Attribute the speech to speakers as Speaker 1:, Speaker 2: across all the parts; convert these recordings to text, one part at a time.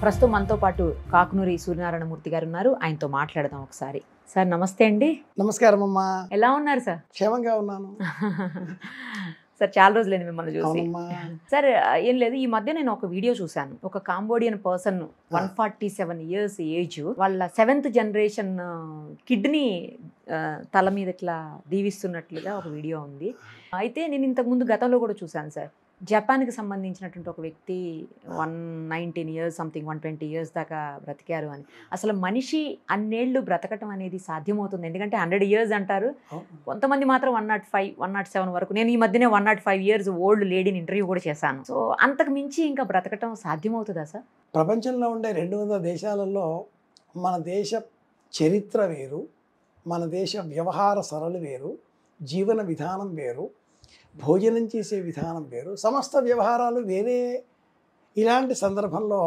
Speaker 1: ప్రస్తుతం మనతో పాటు కాకునూరి సూర్యనారాయణమూర్తి గారు ఉన్నారు ఆయనతో మాట్లాడదాం ఒకసారి సార్ నమస్తే అండి
Speaker 2: నమస్కారం అమ్మా
Speaker 1: ఎలా ఉన్నారు సార్
Speaker 2: క్షేమంగా ఉన్నాను
Speaker 1: సార్ చాలా రోజులైంది మిమ్మల్ని చూసి
Speaker 2: అవునమ్మా
Speaker 1: సార్ ఏం లేదు ఈ మధ్య నేను ఒక వీడియో చూశాను ఒక Cambodian person one forty seven years age వాళ్ళ సెవెంత్ జనరేషన్ కిడ్నీ తల మీద ఇట్లా దీవిస్తున్నట్లుగా ఒక వీడియో ఉంది అయితే నేను ఇంతకు ముందు గతంలో కూడా చూశాను సార్ జపాన్కి సంబంధించినటువంటి ఒక వ్యక్తి one nineteen years something one twenty years దాకా బ్రతికారు అని అసలు మనిషి అన్నేళ్ళు బ్రతకటం అనేది సాధ్యమవుతుంది ఎందుకంటే హండ్రెడ్ ఇయర్స్ అంటారు
Speaker 2: అవును.
Speaker 1: కొంతమంది మాత్రం one nought five one nought seven వరకు నేను ఈ మధ్యనే one nought five years old లేడీని ఇంటర్వ్యూ కూడా చేశాను సో అంతకు మించి ఇంకా బ్రతకటం సాధ్యమవుతుందా సార్
Speaker 2: ప్రపంచంలో ఉండే రెండు వందల దేశాలలో మన దేశ చరిత్ర వేరు మన దేశ వ్యవహార సరళి వేరు జీవన విధానం వేరు భోజనం చేసే విధానం వేరు సమస్త వ్యవహారాలు వేరే ఇలాంటి సందర్భంలో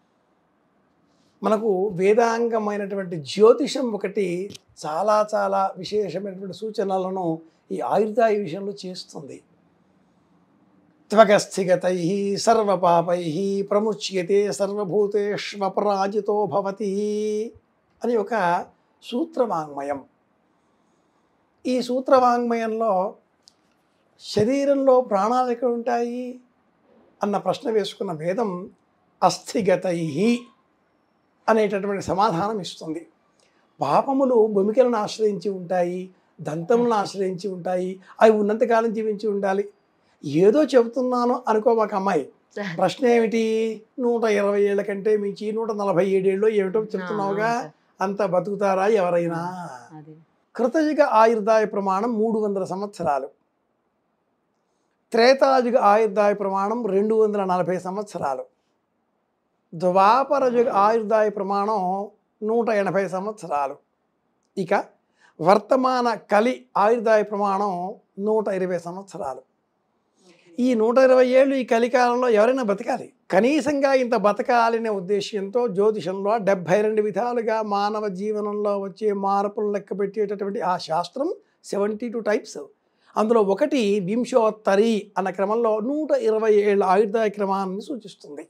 Speaker 2: మనకు వేదాంగమైనటువంటి జ్యోతిషం ఒకటి చాలా చాలా విశేషమైనటువంటి సూచనలను ఈ ఆయుర్దాయ విషయంలో చేస్తుంది త్వగస్థిగతై సర్వపాపై ప్రముచ్యతే సర్వభూతేష్వపరాజితో భవతి అని ఒక సూత్రవాంగ్మయం ఈ సూత్రవాంగ్మయంలో శరీరంలో ప్రాణాలు ఎక్కడ ఉంటాయి అన్న ప్రశ్న వేసుకున్న వేదం అస్థిగతై అనేటటువంటి సమాధానం ఇస్తుంది పాపములు భూమికలను ఆశ్రయించి ఉంటాయి దంతములను ఆశ్రయించి ఉంటాయి అవి ఉన్నంతకాలం జీవించి ఉండాలి ఏదో చెబుతున్నాను అనుకో ఒక అమ్మాయి ప్రశ్న ఏమిటి నూట ఇరవై ఏళ్ళ కంటే మించి నూట నలభై ఏడేళ్ళు ఏమిటో చెప్తున్నావుగా అంత బతుకుతారా ఎవరైనా
Speaker 1: అది
Speaker 2: కృతయుగ ఆయుర్దాయ ప్రమాణం మూడు వందల సంవత్సరాలు త్రేతాయుగ ఆయుర్దాయ ప్రమాణం రెండు వందల నలభై సంవత్సరాలు ద్వాపరయుగ ఆయుర్దాయ ప్రమాణం నూట ఎనభై సంవత్సరాలు ఇక వర్తమాన కలి ఆయుర్దాయ ప్రమాణం నూట ఇరవై సంవత్సరాలు ఈ నూట ఇరవై ఏళ్ళు ఈ కలికాలంలో ఎవరైనా బతకాలి కనీసంగా ఇంత బతకాలనే ఉద్దేశ్యంతో జ్యోతిషంలో డెబ్భై రెండు విధాలుగా మానవ జీవనంలో వచ్చే మార్పులు లెక్క పెట్టేటటువంటి ఆ శాస్త్రం సెవెంటీ టూ టైప్స్ అందులో ఒకటి వింశోత్తరి అన్న క్రమంలో నూట ఇరవై ఏళ్ళ ఆయుర్దాయ క్రమాన్ని సూచిస్తుంది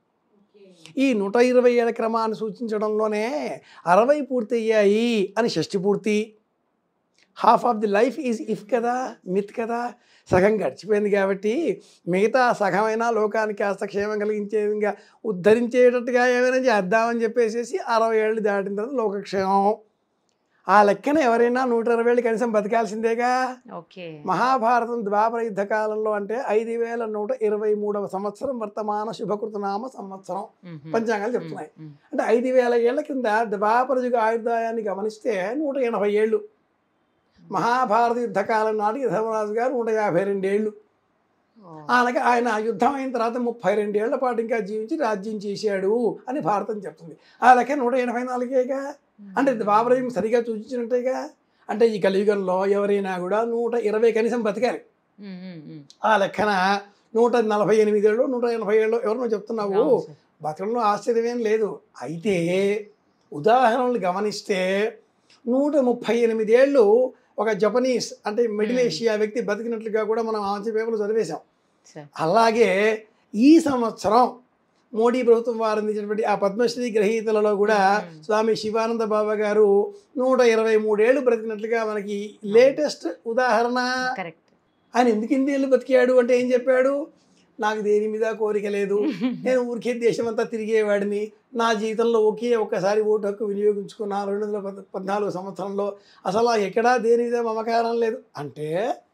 Speaker 2: ఈ నూట ఇరవై ఏళ్ళ క్రమాన్ని సూచించడంలోనే అరవై పూర్తయ్యాయి అని షష్టి పూర్తి half of the life is if కదా మిత్ కదా సగం గడిచిపోయింది కాబట్టి మిగతా సగమైనా లోకానికి కాస్త క్షేమం కలిగించే విధంగా ఉద్ధరించేటట్టుగా ఏమైనా చేద్దామని చెప్పేసి అరవై ఏళ్ళు దాటిన తర్వాత లోకక్షేమం ఆ లెక్కన ఎవరైనా నూట ఇరవై ఏళ్ళు కనీసం బతకాల్సిందేగా
Speaker 1: ఓకే
Speaker 2: మహాభారతం ద్వాపర యుద్ధ కాలంలో అంటే ఐదు వేల నూట ఇరవై మూడవ సంవత్సరం వర్తమాన శుభకృతనామ సంవత్సరం పంచాంగాలు చెప్తున్నాయి అంటే ఐదు వేల ఏళ్ల కింద ద్వాపర యుగ ఆయుర్దాయాన్ని గమనిస్తే నూట ఎనభై ఏళ్ళు మహాభారత యుద్ధ కాలం నాటికి ధర్మరాజు గారు నూట యాభై రెండేళ్ళు ఆయనకి ఆయన యుద్ధం అయిన తర్వాత ముప్పై రెండేళ్ల పాటు ఇంకా జీవించి రాజ్యం చేశాడు అని భారతం చెప్తుంది ఆ లెక్క నూట ఎనభై నాలుగేగా అంటే ద్వాపరయుగం సరిగా సూచించినట్టేగా అంటే ఈ కలియుగంలో ఎవరైనా కూడా నూట ఇరవై కనీసం బతకాలి ఆ లెక్కన నూట నలభై ఎనిమిది ఏళ్ళు నూట ఎనభై ఏళ్ళు ఎవరినో చెప్తున్నావు బతకంలో ఆశ్చర్యమేం లేదు అయితే ఉదాహరణలు గమనిస్తే నూట ముప్పై ఎనిమిదేళ్ళు ఒక జపనీస్ అంటే మిడిల్
Speaker 1: Hmm.
Speaker 2: ఏషియా వ్యక్తి బతికినట్లుగా కూడా మనం ఆంధ్ర పేపర్లు చదివేశాం
Speaker 1: సార్
Speaker 2: అలాగే ఈ సంవత్సరం మోడీ ప్రభుత్వం వారు అందించినటువంటి ఆ పద్మశ్రీ గ్రహీతలలో కూడా
Speaker 1: Hmm.
Speaker 2: స్వామి శివానంద బాబా గారు నూట ఇరవై మూడేళ్ళు బ్రతికినట్లుగా మనకి లేటెస్ట్ ఉదాహరణ
Speaker 1: కరెక్ట్
Speaker 2: ఆయన ఎందుకు ఇన్ని ఏళ్ళు బతికాడు అంటే ఏం చెప్పాడు నాకు దేని మీద కోరిక లేదు నేను ఊరికే దేశం అంతా తిరిగేవాడిని నా జీవితంలో ఒకే ఒక్కసారి ఓటు హక్కు వినియోగించుకున్నా రెండు వందల పద్- పద్నాలుగు సంవత్సరంలో అసలు నాకు ఎక్కడా దేని మీద మమకారం లేదు అంటే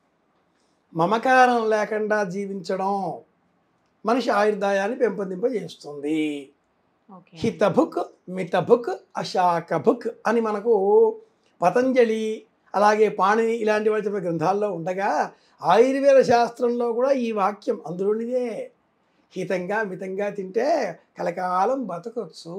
Speaker 2: మమకారం లేకుండా జీవించడం మనిషి ఆయుర్దాయాన్ని పెంపొందింపజేస్తుంది
Speaker 1: ఓకే
Speaker 2: హితభుక్ మితభుక్ అశాకభుక్ అని మనకు పతంజలి అలాగే పాణిని ఇలాంటి వాటి చెప్పే గ్రంథాల్లో ఉండగా ఆయుర్వేద శాస్త్రంలో కూడా ఈ వాక్యం అందులోనిదే హితంగా మితంగా తింటే కలకాలం బతకొచ్చు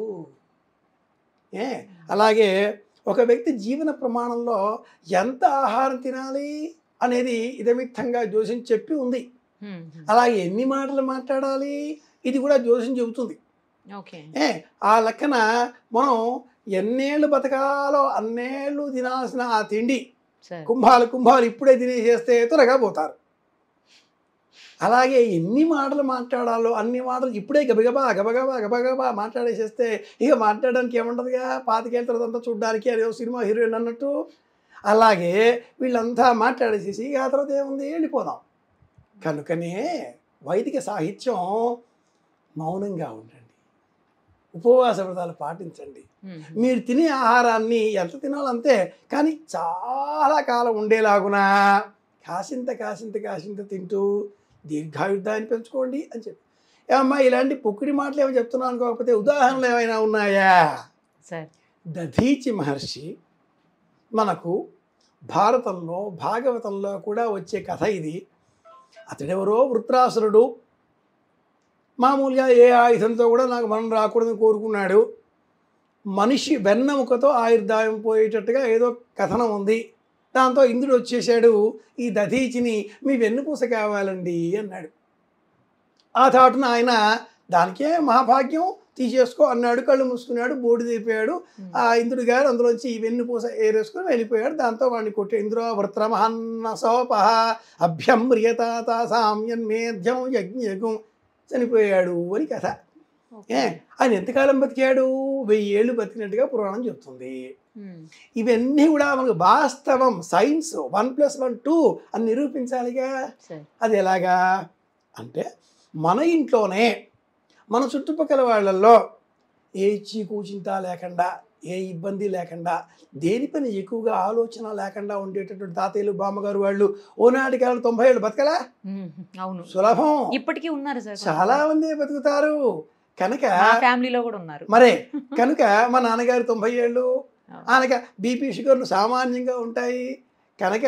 Speaker 2: ఏ అలాగే ఒక వ్యక్తి జీవన ప్రమాణంలో ఎంత ఆహారం తినాలి అనేది ఇదమిత్తంగా జోసిం చెప్పి ఉంది అలాగే ఎన్ని మాటలు మాట్లాడాలి ఇది కూడా జోసిం చెబుతుంది
Speaker 1: ఓకే
Speaker 2: ఏ ఆ లెక్కన మనం ఎన్నేళ్ళు బతకాలో అన్నేళ్ళు తినాల్సిన ఆ తిండి
Speaker 1: సార్
Speaker 2: కుంభాలు కుంభాలు ఇప్పుడే తినేసేస్తే త్వరగా పోతారు అలాగే ఎన్ని మాటలు మాట్లాడాలో అన్ని మాటలు ఇప్పుడే గబగబా గబగబా గబగబా మాట్లాడేసేస్తే ఇక మాట్లాడడానికి ఏముంటుందిగా పాతికేళ్ళ తర్వాత అంతా చూడడానికి అదే సినిమా హీరోయిన్ అన్నట్టు అలాగే వీళ్ళంతా మాట్లాడేసేసి ఇక ఆ తర్వాత ఏముంది వెళ్ళిపోదాం కనుకనే వైదిక సాహిత్యం మౌనంగా ఉండండి ఉపవాస వ్రతాలు పాటించండి
Speaker 1: ఉమ్.
Speaker 2: మీరు తినే ఆహారాన్ని ఎంత తినాలో అంతే కానీ చాలా కాలం ఉండేలాగునా కాసింత కాసింత కాసింత తింటూ దీర్ఘాయుద్ధాన్ని పెంచుకోండి అని చెప్పి ఏమ్మా ఇలాంటి పొక్కిడి మాటలు ఏమో చెప్తున్నాను అనుకోకపోతే ఉదాహరణలు ఏమైనా ఉన్నాయా
Speaker 1: సార్
Speaker 2: దధీచి మహర్షి మనకు భారతంలో భాగవతంలో కూడా వచ్చే కథ ఇది అతడెవరో వృత్రాసురుడు మామూలుగా ఏ ఆయుధంతో కూడా నాకు మనం రాకూడదని కోరుకున్నాడు మనిషి వెన్నముకతో ఆయుర్దాయం పోయేటట్టుగా ఏదో కథనం ఉంది దాంతో ఇంద్రుడు వచ్చేసాడు ఈ దధీచిని మీ వెన్నుపూస కావాలండి అన్నాడు ఆ తాటున ఆయన దానికే మహాభాగ్యం తీసేసుకో అన్నాడు కళ్ళు మూసుకున్నాడు బోడి దిగిపోయాడు ఆ ఇంద్రుడు గారు అందులోంచి ఈ వెన్నుపూస ఏరేసుకుని వెళ్ళిపోయాడు దాంతో వాడిని కొట్టి ఇంద్రో వృత్రమహన్న సోపహ అభ్యమ్రియతాసామ్యన్మేధ్యం యజ్ఞం చనిపోయాడు అని కథ ఏ ఆయన ఎంతకాలం బతికాడు వెయ్యి ఏళ్ళు బతికినట్టుగా పురాణం చెప్తుంది
Speaker 1: ఉమ్.
Speaker 2: ఇవన్నీ కూడా మనకు వాస్తవం science one plus one two అని నిరూపించాలిగా
Speaker 1: సార్
Speaker 2: అది ఎలాగా అంటే మన ఇంట్లోనే మన చుట్టుపక్కల వాళ్ళల్లో ఏ చీకు చింత లేకుండా ఏ ఇబ్బంది లేకుండా దేని పని ఎక్కువగా ఆలోచన లేకుండా ఉండేటటువంటి తాతయ్యలు బామ్మగారు వాళ్ళు ఓనాటి కాలం తొంభై ఏళ్ళు బతకలా
Speaker 1: ఉమ్. అవును
Speaker 2: సులభం
Speaker 1: ఇప్పటికీ ఉన్నారు సార్
Speaker 2: చాలా మంది బతుకుతారు కనుక
Speaker 1: మా ఫ్యామిలీలో కూడా ఉన్నారు
Speaker 2: మరే కనుక మా నాన్నగారు తొంభై ఏళ్ళు
Speaker 1: అవును.
Speaker 2: అనక బీపీ షుగర్లు సామాన్యంగా ఉంటాయి కనుక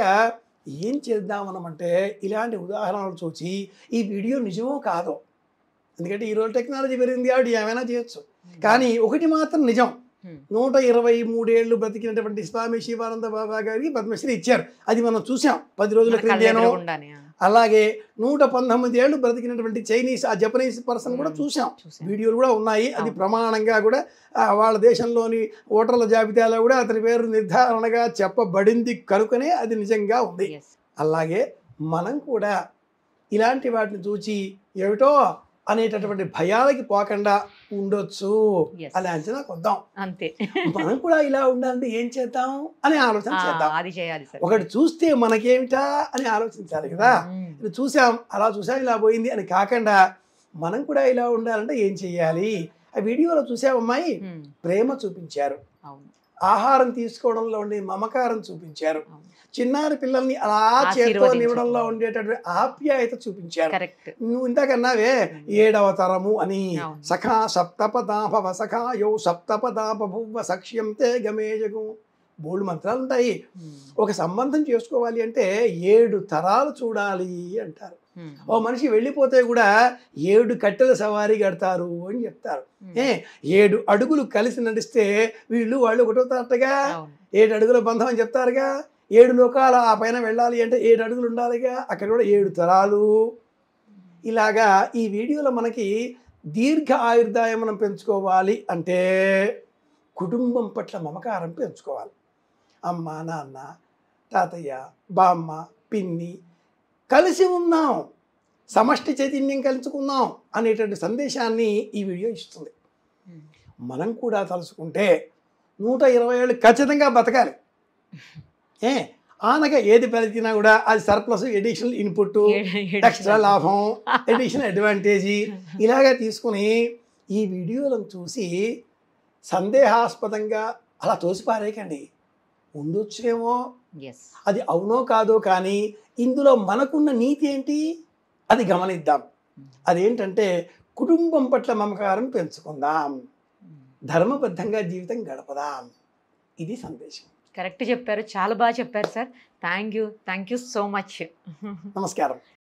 Speaker 2: ఏం చేద్దామనమంటే ఇలాంటి ఉదాహరణలు చూసి ఈ వీడియో నిజమో కాదో ఎందుకంటే ఈరోజు టెక్నాలజీ పెరిగింది కాబట్టి ఏమైనా చేయొచ్చు కానీ ఒకటి మాత్రం నిజం
Speaker 1: ఉమ్.
Speaker 2: నూట ఇరవై మూడేళ్లు బ్రతికినటువంటి స్వామి శివానంద బాబా గారికి పద్మశ్రీ ఇచ్చారు అది మనం చూసాం పది రోజుల
Speaker 1: మన కళ్ళ
Speaker 2: క్రిందేనో
Speaker 1: ఎదురుగుండానే, ఆ.
Speaker 2: అలాగే నూట పంతొమ్మిది ఏళ్ళు బ్రతికినటువంటి చైనీస్ ఆ జపనీస్ పర్సన్ కూడా
Speaker 1: ఉమ్.
Speaker 2: చూసాం
Speaker 1: చూసాం.
Speaker 2: వీడియోలు కూడా ఉన్నాయి అది
Speaker 1: అవును.
Speaker 2: ప్రమాణంగా కూడా ఆ, వాళ్ళ దేశంలోని ఓటర్ల జాబితాలో కూడా అతని పేరు నిర్ధారణగా చెప్పబడింది కనుకనే అది నిజంగా ఉంది
Speaker 1: Yes.
Speaker 2: అలాగే మనం కూడా ఇలాంటి వాటిని చూచి ఏమిటో అనేటటువంటి భయాలకి పోకుండా ఉండొచ్చు
Speaker 1: Yes.
Speaker 2: అనే అంచనా కొద్దాం
Speaker 1: అంతే
Speaker 2: మనం కూడా ఇలా ఉండాలంటే ఏం చేద్దాం అనే ఆలోచన
Speaker 1: ఆ,
Speaker 2: చేద్దాం
Speaker 1: అది చేయాలి సార్
Speaker 2: ఒకటి చూస్తే మనకేమిటా అని ఆలోచించాలి కదా
Speaker 1: ఉమ్.
Speaker 2: ఇది చూసాం అలా చూసాం ఇలా పోయింది అని కాకుండా మనం కూడా ఇలా ఉండాలంటే ఏం చెయ్యాలి ఆ వీడియోలో చూసామమ్మాయి
Speaker 1: ఉమ్.
Speaker 2: ప్రేమ చూపించారు
Speaker 1: అవును
Speaker 2: ఆహారం తీసుకోవడంలో ఉండే మమకారం చూపించారు
Speaker 1: అవును
Speaker 2: చిన్నారి పిల్లల్ని అలా చేత్తో
Speaker 1: ఆశీర్వదించారు.
Speaker 2: నివడంలో ఉండేటటువంటి ఆప్యాయత చూపించారు
Speaker 1: కరెక్ట్
Speaker 2: నువ్వు ఇంతకన్నావే ఏడవ తరము అని
Speaker 1: అవును.
Speaker 2: సఖా సప్తపదాభవ సఖాయో సప్తపదాభువ సఖ్యం తే గమేజగు మూడు మంత్రాలు ఉంటాయి ఒక సంబంధం చేసుకోవాలి అంటే ఏడు తరాలు చూడాలి అంటారు ఓ మనిషి వెళ్ళిపోతే కూడా ఏడు కట్టెల సవారీ కడతారు అని చెప్తారు ఏ ఏడు అడుగులు కలిసి నడిస్తే వీళ్ళు వాళ్ళు ఒకటో తాటగా
Speaker 1: అవును
Speaker 2: ఏడు అడుగుల బంధం అని చెప్తారుగా ఏడు లోకాలు ఆ పైన వెళ్ళాలి అంటే ఏడు అడుగులు ఉండాలిగా అక్కడ కూడా ఏడు తరాలు ఇలాగా ఈ వీడియోలో మనకి దీర్ఘ ఆయుర్దాయం మనం పెంచుకోవాలి అంటే కుటుంబం పట్ల మమకారం పెంచుకోవాలి అమ్మ నాన్న తాతయ్య బామ్మ పిన్ని కలిసి ఉన్నాం సమష్టి చైతన్యం కలుసుకుందాం అనేటువంటి సందేశాన్ని ఈ వీడియో ఇస్తుంది
Speaker 1: ఉమ్.
Speaker 2: మనం కూడా తలుచుకుంటే నూట ఇరవై ఏళ్ళు ఖచ్చితంగా బతకాలి ఏ ఆనగా ఏది పెరిగినా కూడా అది సర్ప్లస్ ఎడిషనల్ ఇన్పుట్
Speaker 1: ఏడు- ఏడు
Speaker 2: ఎక్స్ట్రా లాభం ఎడిషనల్ అడ్వాంటేజీ ఇలాగా తీసుకుని ఈ వీడియోలను చూసి సందేహాస్పదంగా అలా తోసిపారేయకండి ఉండొచ్చేమో
Speaker 1: Yes.
Speaker 2: అది అవునో కాదో కానీ ఇందులో మనకున్న నీతి ఏంటి అది గమనిద్దాం అదేంటంటే కుటుంబం పట్ల మమకారం పెంచుకుందాం
Speaker 1: ఉమ్.
Speaker 2: ధర్మబద్ధంగా జీవితం గడపదాం ఇది సందేశం
Speaker 1: కరెక్ట్ చెప్పారు చాలా బాగా చెప్పారు sir thank you thank you so much
Speaker 2: నమస్కారం